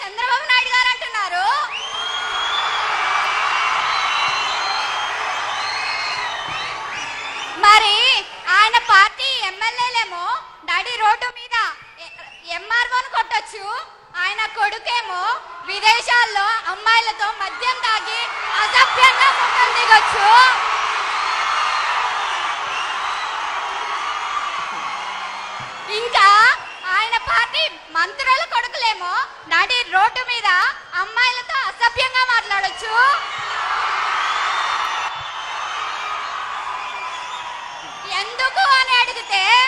చంద్రబాబు నాయుడు గారు అంటున్నారు మరి ఆయన పార్టీ ఎమ్మెల్యేలేమో నడి రోడ్డు మీద ఎంఆర్ఓను కొట్టొచ్చు ఆయన కొడుకేమో విదేశాల్లో అమ్మాయిలతో మద్యం తాగి అసభ్యంగా ఫోటోలు దిగొచ్చు ఇంకా ఆయన పార్టీ మంత్రుల కొడుకులేమో నడి రోడ్డు మీద అమ్మాయిలతో అసభ్యంగా మాట్లాడొచ్చు ఎందుకు అని అడిగితే